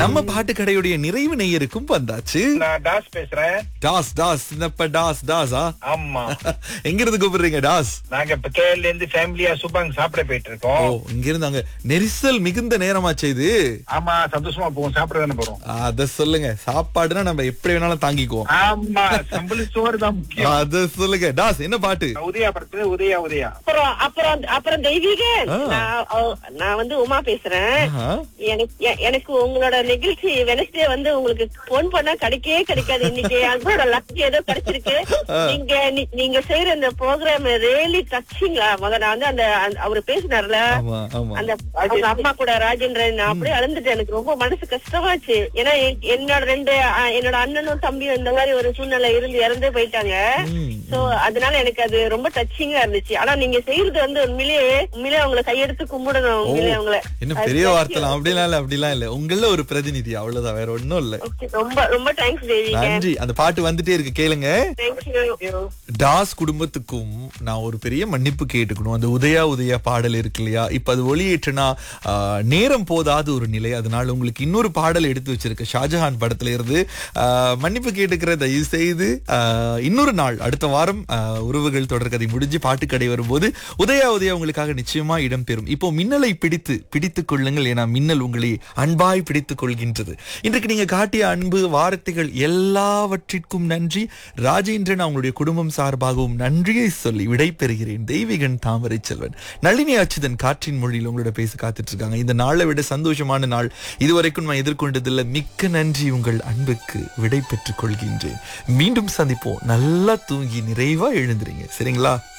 நம்ம பாட்டு கடையுடைய நிறைவு நேயருக்கும் வந்தாச்சு நான் தாஸ் பேசுறேன் டாஸ் டாஸ் சின்னப்ப டாஸ் டாஸா ஆமா எங்க இருந்து கூப்பிடுறீங்க டாஸ் நாங்க இப்ப கேரள இருந்து ஃபேமிலியா சுபாங் சாப்பிட போயிட்டு ஓ இருக்கோம் இங்க இருந்து அங்க நெரிசல் மிகுந்த நேரமாச்சு இது ஆமா சந்தோஷமா போவோம் சாப்பிட தானே போறோம் அத சொல்லுங்க சாப்பாடுனா நம்ம எப்படி வேணாலும் தாங்கிக்குவோம் ஆமா சம்பள சோறு தான் முக்கியம் அத சொல்லுங்க டாஸ் என்ன பாட்டு உதயா படத்துல உதயா உதயா அப்புறம் அப்புறம் அப்புறம் தெய்வீகன் ஆ. நான் அவ- நான் வந்து உமா பேசுறேன் ஆஹா. எனக்கு எ- எனக்கு உங்களோட நிகழ்ச்சி வெனஸ்டே வந்து உங்களுக்கு போன் பண்ணா கிடைக்கவே கிடைக்காது இன்னைக்கு அதோட லக் ஏதோ கிடைச்சிருக்கு நீங்க நீ- நீங்க செய்யற இந்த ப்ரோக்ராம் ரியலி டச்சிங்கா முத நான் வந்து அந்த அந்த- அவரு பேசினார்ல ஆமா ஆமா அந்த அவங்க அம்மா கூட ராஜேந்திரன் நான் அப்படியே அழுந்துட்டேன் எனக்கு ரொம்ப மனசு கஷ்டமாச்சு ஏன்னா என்- என்னோட ரெண்டு அ, என்னோட அண்ணனும் தம்பியும் இந்த மாதிரி ஒரு சூழ்நிலை இருந்து இறந்தே போயிட்டாங்க ம். சோ அதனால எனக்கு அது ரொம்ப டச்சிங்கா இருந்துச்சு ஆனா நீங்க செய்யறது வந்து உண்மையிலேயே உண்மையிலேயே அவங்கள கையெடுத்து கும்பிடணும் ஓ உண்மையிலேயே அவங்கள என்ன அது பெரிய thank you. வார்த்தைலாம் அப்படிலாம் இல்ல அப்படிலாம் இல்ல உங்கள ஒரு பிரதிநிதி அவ்வளவுதான் வேற ஒண்ணும் இல்ல Okay, ரொம்ப ரொம்ப தேங்க்ஸ் தேவிங்க நன்றி அந்த பாட்டு வந்துட்டே இருக்கு கேளுங்க தேங்க்யூ டாஸ் குடும்பத்துக்கும் நான் ஒரு பெரிய மன்னிப்பு கேட்டுக்கணும் அந்த உதயா உதயா பாடல் இருக்கு இல்லையா இப்ப அது ஒளியேற்றுனா ஆஹ், நேரம் போதாது ஒரு நிலை அதனால உங்களுக்கு இன்னொரு பாடல் எடுத்து வச்சிருக்க ஷாஜஹான் படத்துல இருந்து ஆஹ், மன்னிப்பு கேட்டுக்கிற தயவு செய்து ஆஹ், இன்னொரு நாள் அடுத்த வாரம் ஆஹ், உறவுகள் தொடர்கதை முடிஞ்சு பாட்டுக்கடை வரும்போது உதயா உதயா உங்களுக்காக நிச்சயமா இடம்பெறும் இப்போ மின்னலை பிடித்து பிடித்துக் கொள்ளுங்கள் ஏன்னா மின்னல் உங்களை அன்பாய் பிடித்துக் கொள்கின்றது இன்றைக்கு நீங்க காட்டிய அன்பு வார்த்தைகள் எல்லாவற்றிற்கும் நன்றி ராஜேந்திரன் அவங்களுடைய குடும்பம் சார்பாகவும் நன்றியை சொல்லி விடைபெறுகிறேன் தெய்வீகன் தாமரை செல்வன் நளினி அச்சுதன் காற்றின் மொழியில் உங்களோட பேச காத்துட்டு இருக்காங்க இந்த நாளை விட சந்தோஷமான நாள் இதுவரைக்கும் நான் எதிர்கொண்டதில்லை மிக்க நன்றி உங்கள் அன்புக்கு விடை பெற்றுக் கொள்கின்றேன் மீண்டும் சந்திப்போம் நல்லா தூங்கி நிறைவா எழுந்துறீங்க சரிங்களா